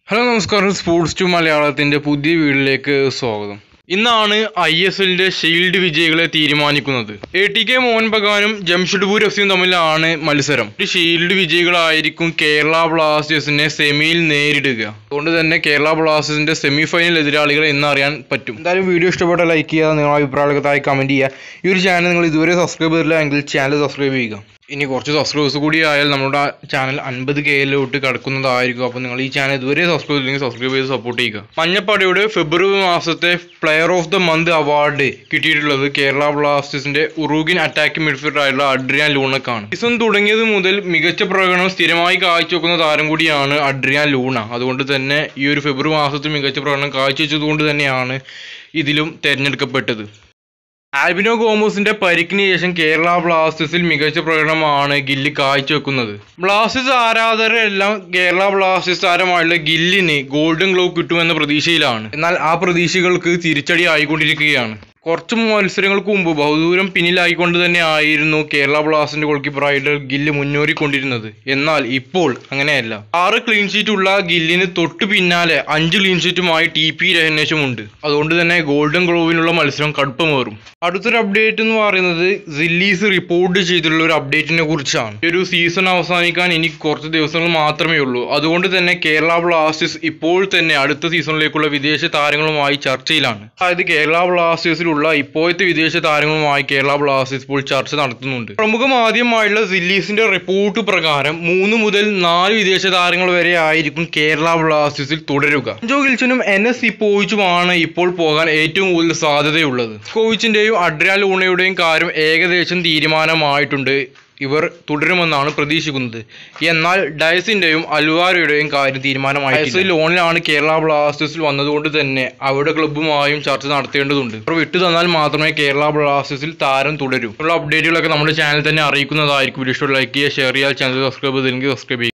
hello നമസ്കാരം sports to മലയാളത്തിന്റെ പുതിയ വീഡിയോയിലേക്ക് സ്വാഗതം ഇന്നാണ് ഐ എസ് എല്ലിന്റെ ഷീൽഡ് വിജയികളെ തീരുമാനിക്കുന്നത് എ ടി കെ മോഹൻ ബഗാനും ജംഷഡ്പൂർ എഫ് സിയും തമ്മിലാണ് മത്സരം ഒരു ഷീൽഡ് വിജയികളായിരിക്കും കേരള ബ്ലാസ്റ്റേഴ്സിനെ സെമിയിൽ നേരിടുക അതുകൊണ്ട് തന്നെ കേരള ബ്ലാസ്റ്റേഴ്സിന്റെ സെമി ഫൈനൽ എതിരാളികളെ ഇന്ന് അറിയാൻ പറ്റും എന്തായാലും വീഡിയോ ഇഷ്ടപ്പെട്ട ലൈക്ക് ചെയ്യുക നിങ്ങളുടെ അഭിപ്രായങ്ങളൊക്കെ താഴെ കമന്റ് ചെയ്യുക ഈ ഒരു ചാനൽ നിങ്ങൾ ഇതുവരെ സബ്സ്ക്രൈബ് ചെയ്തില്ല എങ്കിൽ ചാനൽ സബ്സ്ക്രൈബ് ചെയ്യുക ഇനി കുറച്ച് സബ്സ്ക്രൈബേഴ്സ് കൂടി ആയാൽ നമ്മുടെ ചാനൽ അൻപത് കെയിലോട്ട് കടക്കുന്നതായിരിക്കും അപ്പോൾ നിങ്ങൾ ഈ ചാനൽ ഇതുവരെ സബ്സ്ക്രൈബ് ചെയ്തില്ലെങ്കിൽ സബ്സ്ക്രൈബ് ചെയ്ത് സപ്പോർട്ട് ചെയ്യുക മഞ്ഞപ്പാടിയുടെ ഫെബ്രുവരി മാസത്തെ player of the month award കിട്ടിയിട്ടുള്ളത് കേരള ബ്ലാസ്റ്റേഴ്സിന്റെ ഉറുഗിൻ അറ്റാക്കിംഗ് മിഡ്ഫീൽഡർ ആയിട്ടുള്ള അഡ്രിയാൻ ലൂണക്കാണ് സീസൺ തുടങ്ങിയത് മുതൽ മികച്ച പ്രകടനം സ്ഥിരമായി കാഴ്ചവെക്കുന്ന താരം കൂടിയാണ് അഡ്രിയാൻ ലൂണ അതുകൊണ്ട് തന്നെ ഈ ഒരു ഫെബ്രുവരി മാസത്തിൽ മികച്ച പ്രകടനം കാഴ്ചവെച്ചതുകൊണ്ട് തന്നെയാണ് ഇതിലും തിരഞ്ഞെടുക്കപ്പെട്ടത് ആൽബിനോ ഗോമോസിന്റെ പരിക്കിന് ശേഷം കേരള ബ്ലാസ്റ്റേഴ്സിൽ മികച്ച പ്രകടനമാണ് ഗില്ല് കാഴ്ചവെക്കുന്നത് ബ്ലാസ്റ്റേഴ്സ് ആരാധകരെല്ലാം കേരള ബ്ലാസ്റ്റേഴ്സ് താരമായുള്ള ഗില്ലിന് ഗോൾഡൻ ഗ്ലോവ് കിട്ടുമെന്ന പ്രതീക്ഷയിലാണ് എന്നാൽ ആ പ്രതീക്ഷകൾക്ക് തിരിച്ചടി ആയിക്കൊണ്ടിരിക്കുകയാണ് കുറച്ച് മത്സരങ്ങൾക്ക് മുമ്പ് ബഹുദൂരം പിന്നിലായിക്കൊണ്ട് തന്നെ ആയിരുന്നു കേരള ബ്ലാസ്റ്റേഴ്സിന്റെ ഗോൾ കീപ്പറായിട്ട് ഗില്ല് മുന്നേറിക്കൊണ്ടിരുന്നത് എന്നാൽ ഇപ്പോൾ അങ്ങനെയല്ല ആറ് ക്ലീൻ ഷീറ്റ് ഉള്ള ഗില്ലിന് തൊട്ടു പിന്നാലെ അഞ്ച് ക്ലീൻ ഷീറ്റുമായി ടി പി രഹനേശും ഉണ്ട് അതുകൊണ്ട് തന്നെ ഗോൾഡൻ ഗ്ലോവിനുള്ള മത്സരം കടുപ്പമേറും അടുത്തൊരു അപ്ഡേറ്റ് എന്ന് പറയുന്നത് സില്ലീസ് റിപ്പോർട്ട് ചെയ്തിട്ടുള്ള ഒരു അപ്ഡേറ്റിനെ കുറിച്ചാണ് ഈ ഒരു സീസൺ അവസാനിക്കാൻ ഇനി കുറച്ച് ദിവസങ്ങൾ മാത്രമേ ഉള്ളൂ അതുകൊണ്ട് തന്നെ കേരള ബ്ലാസ്റ്റേഴ്സ് ഇപ്പോൾ തന്നെ അടുത്ത സീസണിലേക്കുള്ള വിദേശ താരങ്ങളുമായി ചർച്ചയിലാണ് അതായത് കേരള ബ്ലാസ്റ്റേഴ്സിലുള്ള ഇപ്പോഴത്തെ വിദേശ താരങ്ങളുമായി കേരള ബ്ലാസ്റ്റേഴ്സ് ഇപ്പോൾ ചർച്ച നടത്തുന്നുണ്ട് പ്രമുഖ മാധ്യമമായുള്ള സില്ലീസിന്റെ റിപ്പോർട്ട് പ്രകാരം മൂന്ന് മുതൽ നാല് വിദേശ താരങ്ങൾ വരെ ആയിരിക്കും കേരള ബ്ലാസ്റ്റേഴ്സിൽ തുടരുക ജോ ഗിൽച്ചനും എൻ എസ് ഇപ്പോയിച്ചുമാണ് ഇപ്പോൾ പോകാൻ ഏറ്റവും കൂടുതൽ സാധ്യതയുള്ളത് കോവിച്ചിന്റെയും അഡ്രിയാൻ ലൂണയുടെയും കാര്യം ഏകദേശം തീരുമാനമായിട്ടുണ്ട് ഇവർ തുടരുമെന്നാണ് പ്രതീക്ഷിക്കുന്നത് എന്നാൽ ഡയസിന്റെയും അൽവാരയുടെയും കാര്യം തീരുമാനമായി ഡയസ് ലോണിലാണ് കേരള ബ്ലാസ്റ്റേഴ്സിൽ വന്നതുകൊണ്ട് തന്നെ അവരുടെ ക്ലബ്ബുമായും ചർച്ച നടത്തേണ്ടതുണ്ട് അവർ വിട്ടു തന്നാൽ മാത്രമേ കേരള ബ്ലാസ്റ്റേഴ്സിൽ താരം തുടരൂ ഉള്ള അപ്ഡേറ്റുകളൊക്കെ നമ്മുടെ ചാനൽ തന്നെ അറിയിക്കുന്നതായിരിക്കും വീഡിയോ ലൈക്ക് ചെയ്യുക ഷെയർ ചെയ്യുക ചാനൽ സബ്സ്ക്രൈബ് ചെയ്തെങ്കിൽ സബ്സ്ക്രൈബ് ചെയ്യുക